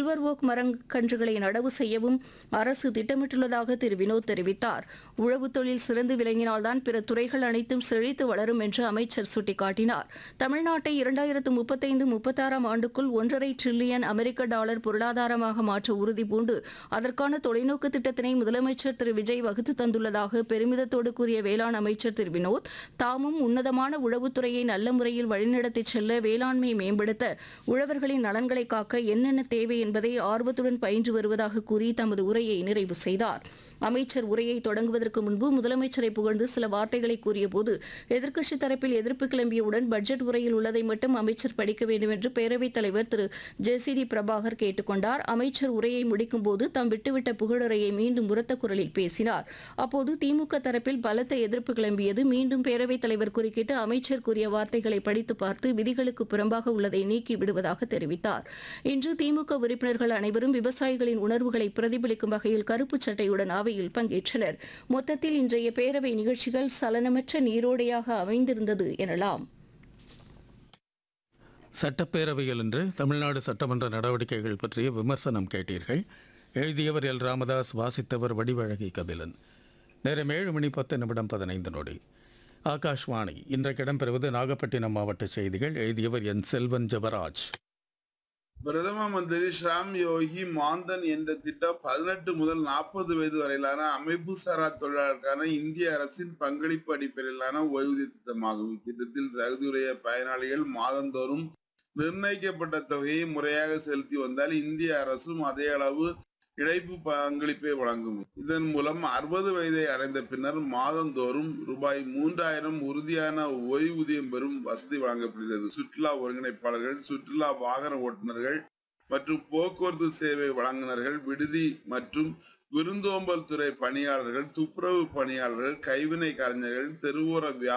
silver okay மரக்கன்றுகளை நடவு செய்யவும் அரசு திட்டமிட்டுள்ளதாக திரு வினோத் தெரிவித்தார் உழவுத் தொழில் சிறந்து விளங்கினால்தான் பிற துறைகள் அனைத்தும் செழித்து வளரும் என்று அமைச்சர் சுட்டிக்காட்டினார் தமிழ்நாட்டை இரண்டாயிரத்து முப்பத்தைந்து முப்பத்தாறாம் ஆண்டுக்குள் ஒன்றரை டிரில்லியன் அமெரிக்க டாலர் பொருளாதாரமாக மாற்ற உறுதி பூண்டு அதற்கான தொலைநோக்கு திட்டத்தினை முதலமைச்சர் திரு விஜய் வகுத்து தந்துள்ளதாக பெருமிதத்தோடு கூறிய வேளாண் அமைச்சர் திரு வினோத் தாமும் உன்னதமான உழவுத்துறையை நல்ல முறையில் வழிநடத்திச் செல்ல வேளாண்மை மேம்படுத்த உழவர்களின் நலன்களை காக்க என்னென்ன தேவை என்பதை ஆர்வத்துடன் பயின்று வருவதாக கூறி தமது உரையை நிறைவு செய்தார் அமைச்சர் உரையை தொடங்குவதற்கு முன்பு முதலமைச்சரை புகழ்ந்து சில வார்த்தைகளை கூறியபோது எதிர்க்கட்சித் தரப்பில் எதிர்ப்பு கிளம்பியவுடன் பட்ஜெட் உரையில் உள்ளதை மட்டும் அமைச்சர் படிக்க வேண்டும் என்று பேரவைத் தலைவர் திரு ஜெசிடி பிரபாகர் கேட்டுக்கொண்டார் அமைச்சர் உரையை முடிக்கும்போது தாம் விட்டுவிட்ட புகழுரையை மீண்டும் உரத்த குரலில் பேசினார் அப்போது திமுக தரப்பில் பலத்த எதிர்ப்பு கிளம்பியது மீண்டும் பேரவைத் தலைவர் குறுக்கிட்டு அமைச்சர் கூறிய வார்த்தைகளை படித்து பார்த்து விதிகளுக்கு புறம்பாக உள்ளதை நீக்கி விடுவதாக தெரிவித்தார் இன்று திமுக உறுப்பினர்கள் அனைவரும் விவசாயிகளின் உணர்வுகளை பிரதிபலிக்கும் வகையில் கருப்புச் சட்டையுடன் அவையில் பங்கேற்றனர் மொத்தத்தில் இன்றைய பேரவை நிகழ்ச்சிகள் சலனமற்ற நீரோடையாக அமைந்திருந்தது எனலாம் சட்டப்பேரவையில் இன்று தமிழ்நாடு சட்டமன்ற நடவடிக்கைகள் பற்றிய விமர்சனம் கேட்டீர்கள் எழுதியவர் எல் ராமதாஸ் வாசித்தவர் வடிவழகி கபிலன் நேரம் ஏழு மணி பத்து நிமிடம் பதினைந்து நொடி ஆகாஷ்வாணி இன்றைக்கு இடம்பெறுவது நாகப்பட்டினம் மாவட்ட செய்திகள் எழுதியவர் என் செல்வன் ஜபராஜ் பிரதம மந்திரி ஷாம் யோகி மாந்தன் என்ற திட்டம் பதினெட்டு முதல் நாற்பது வயது வரையிலான அமைப்பு சாரா தொழிலாளருக்கான இந்திய அரசின் பங்களிப்பு அடிப்படையிலான ஓய்வூதிய திட்டமாகும் இத்திட்டத்தில் தகுதியுடைய பயனாளிகள் மாதந்தோறும் நிர்ணயிக்கப்பட்ட தொகையை முறையாக செலுத்தி வந்தால் இந்திய அரசும் அதே அளவு இழைப்பு பங்களிப்பை வழங்கும் இதன் மூலம் அறுபது வயதை அடைந்த பின்னர் மாதந்தோறும் ரூபாய் மூன்றாயிரம் உறுதியான ஓய்வூதியம் பெறும் வசதி வழங்கப்படுகிறது சுற்றுலா ஒருங்கிணைப்பாளர்கள் சுற்றுலா வாகன ஓட்டுநர்கள் மற்றும் போக்குவரத்து சேவை வழங்குனர்கள் விடுதி மற்றும் விருந்தோம்பல் துறை பணியாளர்கள் துப்புரவு பணியாளர்கள் கைவினை கலைஞர்கள் தெருவோர வியா